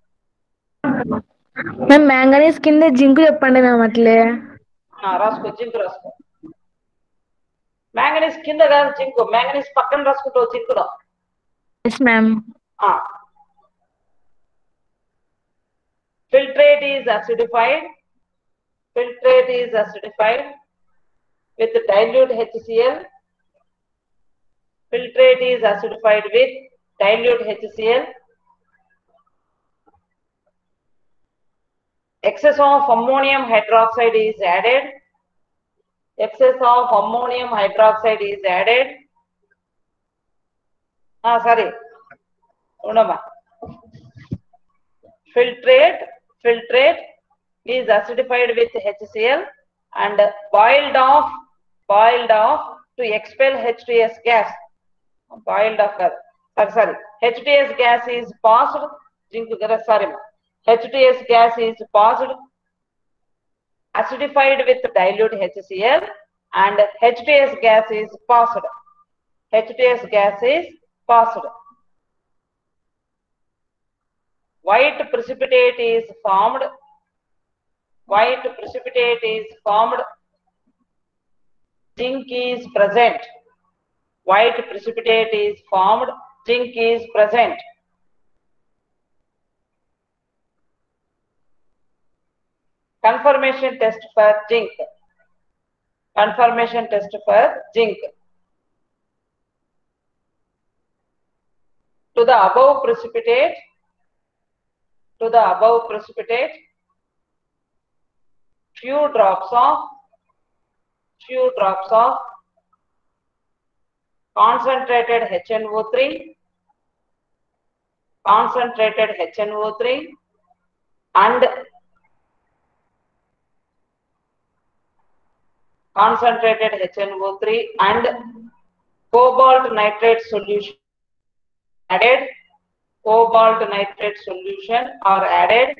మ్యామ్ మ్యాంగనీస్ కింద జింకు చెప్పండి మ్యామ్ అట్లే ఆ, రాసుకో జింకు రాసుకో మ్యాంగనీస్ కింద కాదు జింకు మ్యాంగనీస్ పక్కన రాసుకుంటావు జింకులో ఎస్ మ్యామ్ ఆ. filtrate is acidified filtrate is acidified with dilute HCl filtrate is acidified with dilute HCl excess of ammonium hydroxide is added excess of ammonium hydroxide is added ah sorry ఉండమ్మా filtrate filtrate is acidified with HCl and boiled off boiled off to expel H2S gas boiled off కాదు. sorry sorry H2S gas is passed zinc కదా sorry ma. H2S gas is passed acidified with dilute HCl and H2S gas is passed H2S gas is passed white precipitate is formed white precipitate is formed zinc is present white precipitate is formed zinc is present confirmation test for zinc confirmation test for zinc to the above precipitate to the above precipitate few drops of few drops of concentrated HNO3 concentrated HNO3 and concentrated HNO3 and cobalt nitrate solution added cobalt nitrate solution are added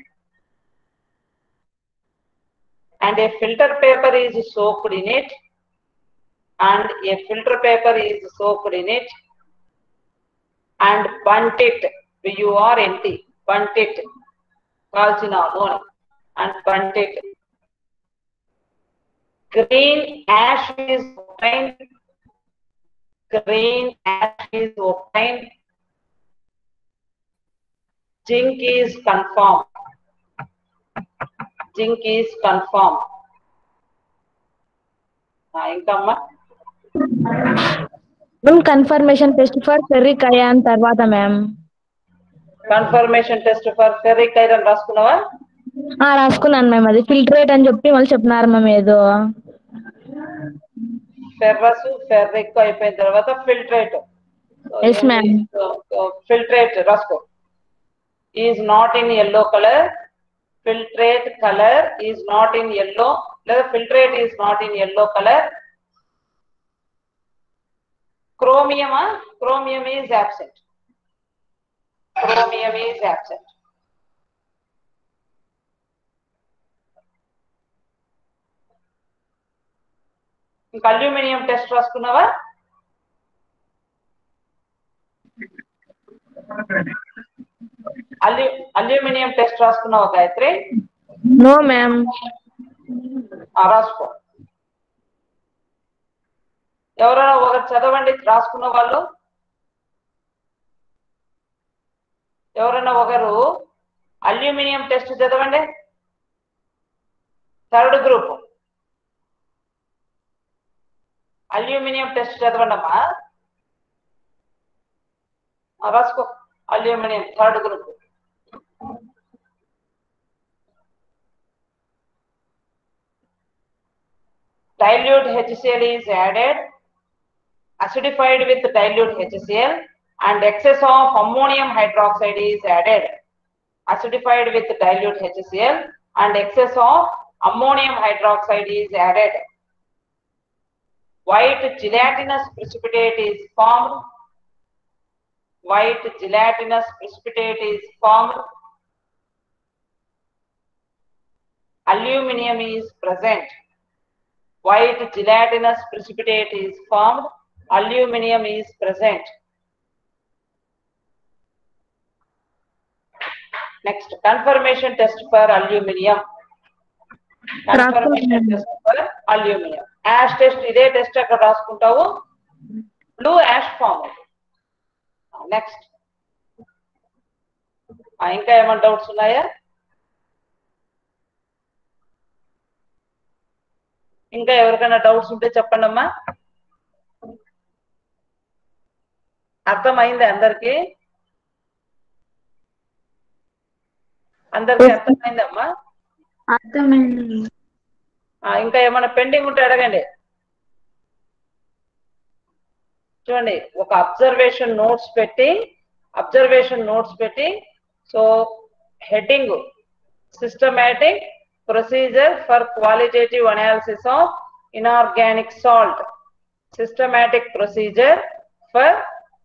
and a filter paper is soaked in it and a filter paper is soaked in it and burnt it B-U-R-N-T burnt it కాల్చిన నూనె and burnt it green ash is obtained green ash is obtained zinc is confirmed zinc is confirmed ఆ, ఇంకా అమ్మా ma'am confirmation test for ferric ion తర్వాత ma'am confirmation test for ferric iron రాసుకున్నావా ఆ రాసుకున్నాను ma'am అది ఫిల్టరేట్ అని చెప్పి మళ్ళీ చెప్పినారు మ్యామ్ ఏదో ఫెర్రస్ ఫెర్రిక్ అయిపోయిన తర్వాత ఫిల్ట్రేట్ Yes, ma'am. ఫిల్ట్రేట్ రాసుకో is not in yellow colour filtrate colour is not in yellow లేదా filtrate is not in yellow colour క్రోమియమా chromium is absent chromium is absent ఇంకా అల్యూమినియం టెస్ట్ రాసుకున్నావా అల్యూ aluminium test రాసుకున్నావా Gayatri no ma'am ఆ, రాసుకో ఎవరైనా ఒకరు చదవండి రాసుకున్న వాళ్ళు ఎవరైనా ఒకరు అల్యూమినియం టెస్ట్ చదవండి థర్డ్ గ్రూప్ అల్యూమినియం టెస్ట్ చదవండి అమ్మా ఆ, రాసుకో aluminium third group dilute HCl is added, acidified with dilute HCl, and excess of ammonium hydroxide is added. Acidified with dilute HCl and excess of ammonium hydroxide is added. White gelatinous precipitate is formed. White gelatinous precipitate is formed. Aluminium is present white gelatinous precipitate is formed, aluminum is present. Next, confirmation test for aluminium. Confirmation test for aluminium. Ash test, ఇదే test అక్కడ రాసుకుంటావు blue ash form next ఇంకా ఏమైనా doubts ఉన్నాయా ఇంకా ఎవరికైనా doubts ఉంటే చెప్పండి అమ్మా అర్థమైంది అందరికి అందరికి అర్థమైందమ్మా అర్థమైంది ఆ, ఇంకా ఏమైనా పెండింగ్ ఉంటే అడగండి చూడండి ఒక అబ్జర్వేషన్ నోట్స్ పెట్టి అబ్జర్వేషన్ నోట్స్ పెట్టి so heading systematic procedure for qualitative analysis of inorganic salt systematic procedure for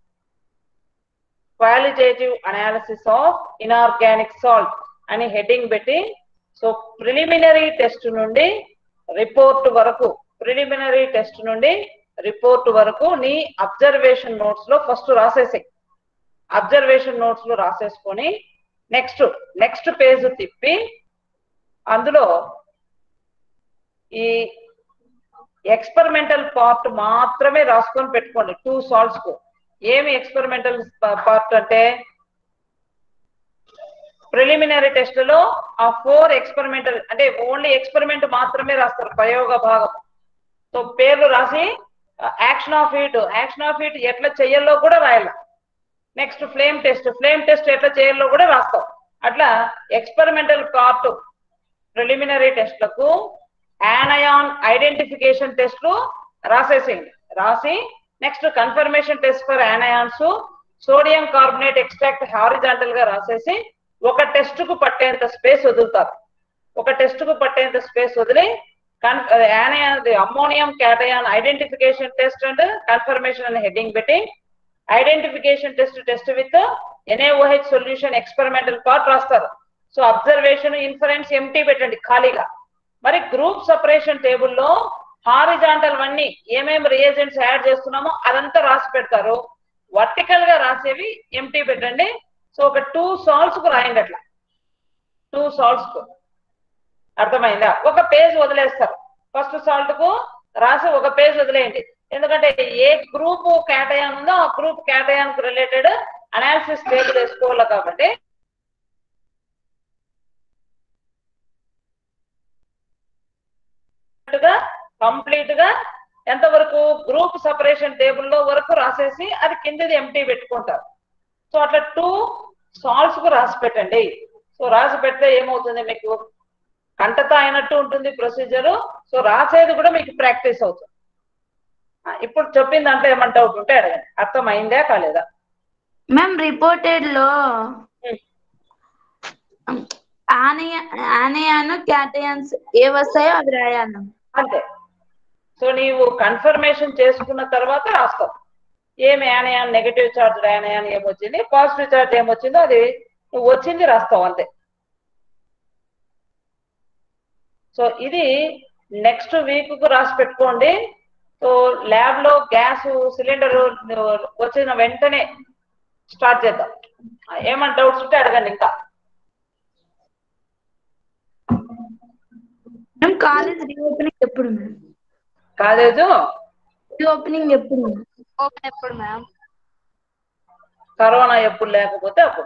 qualitative analysis of inorganic salt అని హెడ్డింగ్ పెట్టి సో ప్రిలిమినరీ టెస్ట్ నుండి రిపోర్ట్ వరకు ప్రిలిమినరీ టెస్ట్ నుండి రిపోర్ట్ వరకు నీ అబ్జర్వేషన్ నోట్స్ లో ఫస్ట్ రాసేసాయి అబ్జర్వేషన్ నోట్స్ లో రాసేసుకొని నెక్స్ట్ నెక్స్ట్ పేజ్ తిప్పి అందులో ఈ ఎక్స్పెరిమెంటల్ పార్ట్ మాత్రమే రాసుకొని పెట్టుకోండి టూ సాల్ట్స్ కు ఏమి ఎక్స్పెరిమెంటల్ పార్ట్ అంటే ప్రిలిమినరీ టెస్ట్ లో ఆ ఫోర్ ఎక్స్పెరిమెంటల్ అంటే ఓన్లీ ఎక్స్పెరిమెంట్ మాత్రమే రాస్తారు ప్రయోగ భాగం సో పేర్లు రాసి action of heat action of heat ఎట్లా చేయాలో కూడా రాయాలి next flame test flame test ఎట్లా చేయాలో కూడా రాస్తాం అట్లా ఎక్స్పెరిమెంటల్ పార్ట్ ప్రిలిమినరీ టెస్ట్లకు యానయాన్ ఐడెంటిఫికేషన్ టెస్ట్లు రాసేసేయండి రాసి next confirmation test for anions sodium carbonate extract horizontal గా రాసేసి ఒక టెస్ట్ కు పట్టేంత స్పేస్ వదులుతారు ఒక టెస్ట్ కు పట్టేంత స్పేస్ వదిలి anion ammonium cation identification test and confirmation అనే హెడ్డింగ్ పెట్టి identification test test with NaOH solution experimental part రాస్తారు సో అబ్జర్వేషన్ ఇన్ఫరెన్స్ ఎంటీ పెట్టండి ఖాళీగా మరి గ్రూప్ సపరేషన్ టేబుల్లో హారిజాంటల్ అన్ని ఏమేమి రియేజెంట్స్ యాడ్ చేస్తున్నామో అదంతా రాసి పెడతారు వర్టికల్ గా రాసేవి ఎంటీ పెట్టండి సో ఒక టూ సాల్ట్స్ కు రాయండి అట్లా టూ సాల్ట్స్ కు అర్థమైందా ఒక పేజ్ వదిలేస్తారు ఫస్ట్ సాల్ట్ కు రాసి ఒక పేజ్ వదిలేయండి ఎందుకంటే ఏ గ్రూప్ కేటయాన్ ఉందో ఆ గ్రూప్ కేటయాన్ కు రిలేటెడ్ అనాలిసిస్ టేబుల్ వేసుకోవాలి కాబట్టి కంప్లీట్ గా ఎంత వరకు గ్రూప్ సపరేషన్ టేబుల్లో వరకు రాసేసి అది కిందది ఎంటీ పెట్టుకుంటారు సో అట్లా టూ సాల్ట్స్ కు రాసి పెట్టండి సో రాసి పెడితే ఏమవుతుంది మీకు కంటత అయినట్టు ఉంటుంది ప్రొసీజర్ సో రాసేది కూడా మీకు ప్రాక్టీస్ అవుతుంది ఆ, ఇప్పుడు చెప్పింది అంటే ఏమంటే డౌట్ ఉంటే అడగండి అర్థమైందా కాలేదా మ్యామ్ రిపోర్టెడ్ లో ఆనియ ఆనియాను క్యాటయాన్స్ ఏ వస్తాయో అవి రాయాలి అంతే సో నీవు కన్ఫర్మేషన్ చేసుకున్న తర్వాత రాస్తావు ఏమి యానయాన్ నెగటివ్ చార్జ్ యానయాన్ ఏమొచ్చింది పాజిటివ్ చార్జ్ ఏమొచ్చిందో అది నువ్వు వచ్చింది రాస్తావు అంతే సో ఇది నెక్స్ట్ వీక్ కు రాసి పెట్టుకోండి సో ల్యాబ్ లో గ్యాస్ సిలిండర్ వచ్చిన వెంటనే స్టార్ట్ చేద్దాం ఏమన్నా డౌట్స్ ఉంటే అడగండి ఇంకా మ్యామ్ కాలేజ్ రీఓపెనింగ్ ఎప్పుడు మ్యామ్ కాలేజు రీఓపెనింగ్ ఎప్పుడు ఓపెన్ ఎప్పుడు మ్యామ్ కరోనా ఎప్పుడు లేకపోతే అప్పుడు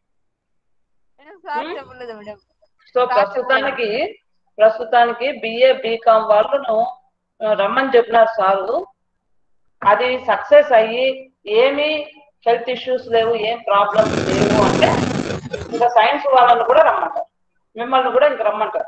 సార్ చెప్పలేదు మేడం సో ప్రస్తుతానికి ప్రస్తుతానికి బిఏ బీకామ్ వాళ్ళను ఆ, రమ్మని చెప్పినారు సారు అది సక్సెస్ అయ్యి ఏమి హెల్త్ ఇష్యూస్ లేవు ఏం ప్రాబ్లమ్స్ లేవు అంటే ఇంకా సైన్స్ వాళ్ళని కూడా రమ్మంటారు మిమ్మల్ని కూడా ఇంక రమ్మంటారు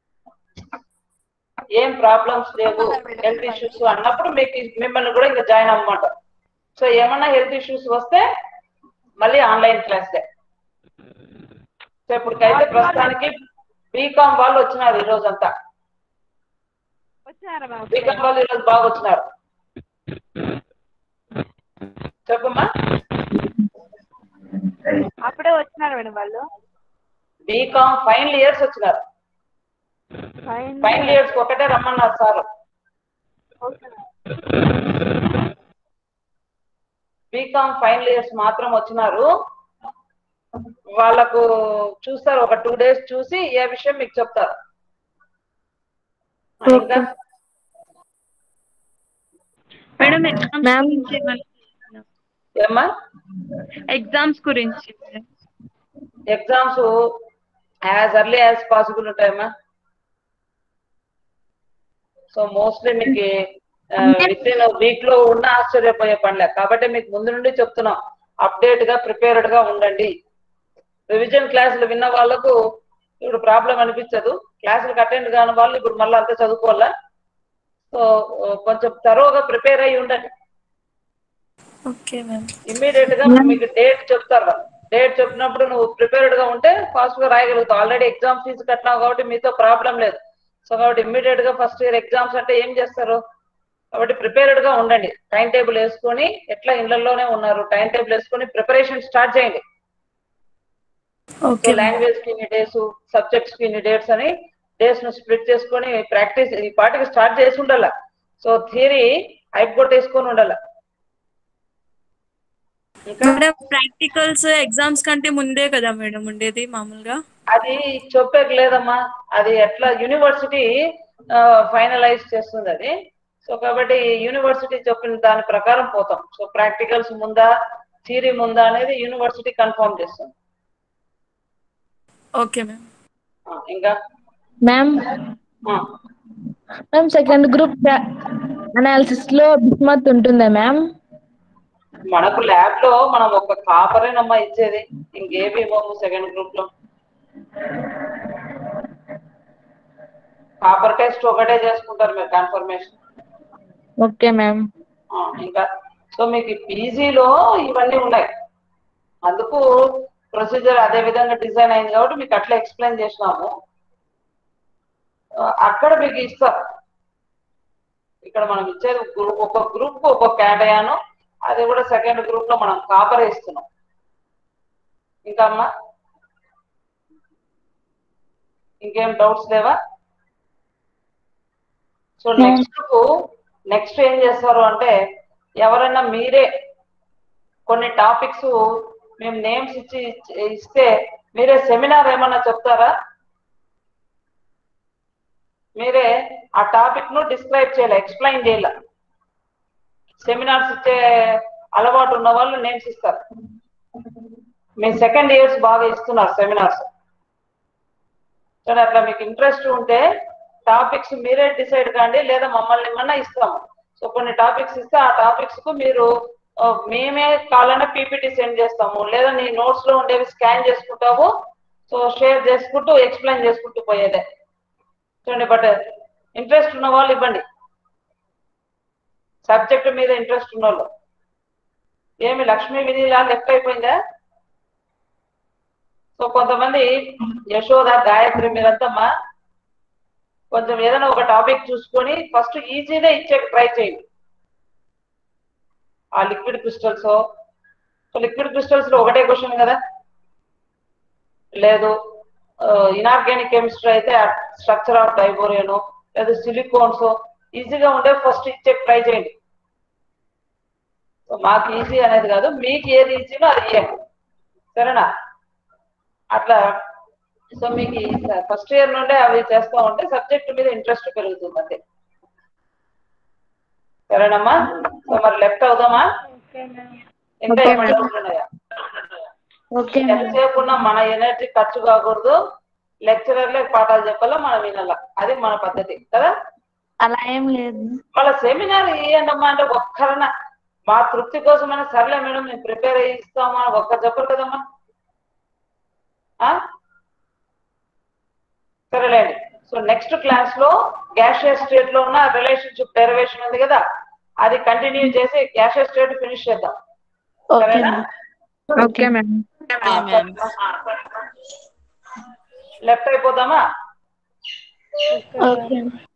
ఏం ప్రాబ్లమ్స్ లేవు హెల్త్ ఇష్యూస్ అన్నప్పుడు మీకు మిమ్మల్ని కూడా ఇంకా జాయిన్ అవ్వమంటారు సో ఏమన్నా హెల్త్ ఇష్యూస్ వస్తే మళ్ళీ ఆన్లైన్ క్లాసే సో ఇప్పటికైతే ప్రస్తుతానికి బీకామ్ వాళ్ళు వచ్చినారు ఈ రోజంతా వచ్చారా మ్యామ్ బీకామ్ వాళ్ళు ఈ రోజు బాగా వచ్చినారు చెప్పమ్మా అప్పుడే వచ్చినారు మేడం వాళ్ళు బీకామ్ ఫైనల్ ఇయర్స్ వచ్చినారు ఫైన్ ఫైనల్ ఇయర్స్ ఒకటే రమ్మన్నారు సార్ బీకామ్ ఫైనల్ ఇయర్స్ మాత్రం వచ్చినారు వాళ్ళకు చూస్తారు ఒక టూ డేస్ చూసి ఏ విషయం మీకు చెప్తారు ఇంకా మేడం మ్యామ్ ఏమ్మా ఎగ్జామ్స్ గురించి exams as early as possible ఉంటాయమ్మా సో మోస్ట్లీ మీకు విత్ ఇన్ వీక్ లో ఉన్న ఆశ్చర్యపోయే పనిలే కాబట్టి మీకు ముందు నుండి చెప్తున్నాం అప్డేట్ గా ప్రిపేర్డ్ గా ఉండండి రివిజన్ క్లాసులు విన్న వాళ్ళకు ఇప్పుడు ప్రాబ్లం అనిపించదు క్లాసులకు అటెండ్ కాని వాళ్ళు ఇప్పుడు మళ్ళీ అంతా చదువుకోవాలా సో కొంచెం తరోగా ప్రిపేర్ అయ్యి ఉండండి ఓకే మ్యామ్ ఇమ్మీడియట్ గా మీకు డేట్ చెప్తారు వాళ్ళు డేట్ చెప్పినప్పుడు నువ్వు ప్రిపేర్డ్ గా ఉంటే ఫాస్ట్ గా రాయగలుగుతావు ఆల్రెడీ ఎగ్జామ్ ఫీజు కట్టినావు కాబట్టి మీతో ప్రాబ్లం లేదు సో కాబట్టి ఇమ్మీడియట్ గా ఫస్ట్ ఇయర్ ఎగ్జామ్స్ అంటే ఏం చేస్తారు కాబట్టి ప్రిపేర్డ్ గా ఉండండి టైం టేబుల్ వేసుకొని ఎట్లా ఇళ్లలోనే ఉన్నారు టైం టేబుల్ వేసుకొని ప్రిపరేషన్ స్టార్ట్ చేయండి సో ఓకే లాంగ్వేజ్ కి ఇన్ని డేస్ సబ్జెక్ట్స్ కి ఇన్ని డేట్స్ అని డేస్ ను స్ప్లిట్ చేసుకొని ప్రాక్టీస్ ఈ పాటికి స్టార్ట్ చేసి ఉండాల సో థియరీ అయిపోగొట్టేసుకొని ఉండాల ఇంకా మేడం ప్రాక్టికల్స్ ఎగ్జామ్స్ కంటే ముందే కదా మేడం ఉండేది మామూలుగా అది చెప్పేకి లేదమ్మా అది ఎట్లా యూనివర్సిటీ ఫైనలైజ్ చేస్తుంది అది సో కాబట్టి యూనివర్సిటీ చెప్పిన దాని ప్రకారం పోతాం సో ప్రాక్టికల్స్ ముందా థియరీ ముందా అనేది యూనివర్సిటీ కన్ఫర్మ్ చేస్తుంది ఓకే మ్యామ్ ఆ, ఇంకా మ్యామ్ ఆ, మ్యామ్ సెకండ్ గ్రూప్ అనాలిసిస్ లో బిస్మత్ ఉంటుందా మ్యామ్ మనకు ల్యాబ్ లో మనం ఒక కాపరేనమ్మా ఇచ్చేది ఇంకేమి ఇవ్వము సెకండ్ గ్రూప్ లో కాపర్ టెస్ట్ ఒకటే చేసుకుంటారు మీరు కన్ఫర్మేషన్ ఓకే మ్యామ్ ఆ, ఇంకా సో మీకు పీజీలో ఇవన్నీ ఉన్నాయి అందుకు ప్రొసీజర్ అదే విధంగా డిజైన్ అయింది కాబట్టి మీకు అట్లా ఎక్స్ప్లెయిన్ చేసినాము ఆ, అక్కడ మీకు ఇస్తారు ఇక్కడ మనం ఇచ్చేది గ్రూప్ ఒక గ్రూప్ ఒక క్యాటయాను అది కూడా సెకండ్ గ్రూప్ లో మనం కాపర్ ఇస్తున్నాం ఇంకా అమ్మా ఇంకేం డౌట్స్ లేవా సో నెక్స్ట్ నెక్స్ట్ ఏం చేస్తారు అంటే ఎవరైనా మీరే కొన్ని టాపిక్స్ మేము నేమ్స్ ఇచ్చి ఇస్తే మీరే సెమినార్ ఏమన్నా చెప్తారా మీరే ఆ టాపిక్ ను డిస్క్రైబ్ చేయాలి ఎక్స్ప్లెయిన్ చేయాలి సెమినార్స్ ఇచ్చే అలవాటు ఉన్న వాళ్ళు నేమ్స్ ఇస్తారు మీ సెకండ్ ఇయర్స్ బాగా ఇస్తున్నారు సెమినార్స్ సరే అట్లా మీకు ఇంట్రెస్ట్ ఉంటే టాపిక్స్ మీరే డిసైడ్ కాండి లేదా మమ్మల్ని ఏమన్నా ఇస్తాము సో కొన్ని టాపిక్స్ ఇస్తే ఆ టాపిక్స్ కు మీరు ఆ, మేమే కావాలన్నా పీపీటీ సెండ్ చేస్తాము లేదా నీ నోట్స్ లో ఉండేవి స్కాన్ చేసుకుంటావు సో షేర్ చేసుకుంటూ ఎక్స్ప్లెయిన్ చేసుకుంటూ పోయేదే చూడండి బట్ ఇంట్రెస్ట్ ఉన్న వాళ్ళు ఇవ్వండి సబ్జెక్ట్ మీద ఇంట్రెస్ట్ ఉన్న వాళ్ళు ఏమి లక్ష్మీ విధిలా లెఫ్ట్ అయిపోయిందా సో కొంతమంది యశోద గాయత్రి మీరంతమ్మా కొంచెం ఏదైనా ఒక టాపిక్ చూసుకొని ఫస్ట్ ఈజీగా ఇచ్చే ట్రై చేయండి ఆ liquid crystals so liquid crystals లో ఒకటే క్వశ్చన్ కదా లేదు ఇనార్గానిక్ కెమిస్ట్రీ అయితే స్ట్రక్చర్ ఆఫ్ డైబోరియను లేదా సిలికోన్స్ ఈజీగా ఉండే ఫస్ట్ ఇచ్చే ట్రై చేయండి సో మాకు ఈజీ అనేది కాదు మీకు ఏది ఈజీనో అది ఇవ్వండి సరేనా అట్లా సో మీకు ఫస్ట్ ఇయర్ నుండే అవి చేస్తూ ఉంటే సబ్జెక్ట్ మీద ఇంట్రెస్ట్ పెరుగుతుంది అంతే సరేనమ్మా సో మరి లెఫ్ట్ అవుదామా ఇంకా ఏమైనా డౌట్లు ఉన్నాయా ఓకే ఎంతసేపు ఉన్నా మన ఎనర్జీ ఖర్చు కాకూడదు లెక్చరర్లే పాఠాలు చెప్పాలా మనం వినాలా అది మన పద్ధతి కదా అలా ఏం లేదు వాళ్ళ సెమినార్ ఏంటమ్మా అంటే ఒక్కరన్నా మా తృప్తి కోసమైనా సర్లే మేడం మేము ప్రిపేర్ అయ్యి ఇస్తామా అని ఒక్క చెప్పరు కదమ్మా ఆ? సరేలేండి సో నెక్స్ట్ క్లాస్ లో గ్యాషియస్ స్టేట్ లో ఉన్న రిలేషన్షిప్ డెరివేషన్ ఉంది కదా అది కంటిన్యూ చేసి గ్యాషియస్ స్టేట్ ఫినిష్ చేద్దాం ఓకే సరేనా ఓకే మ్యామ్ లెఫ్ట్ అయిపోదామా ఓకే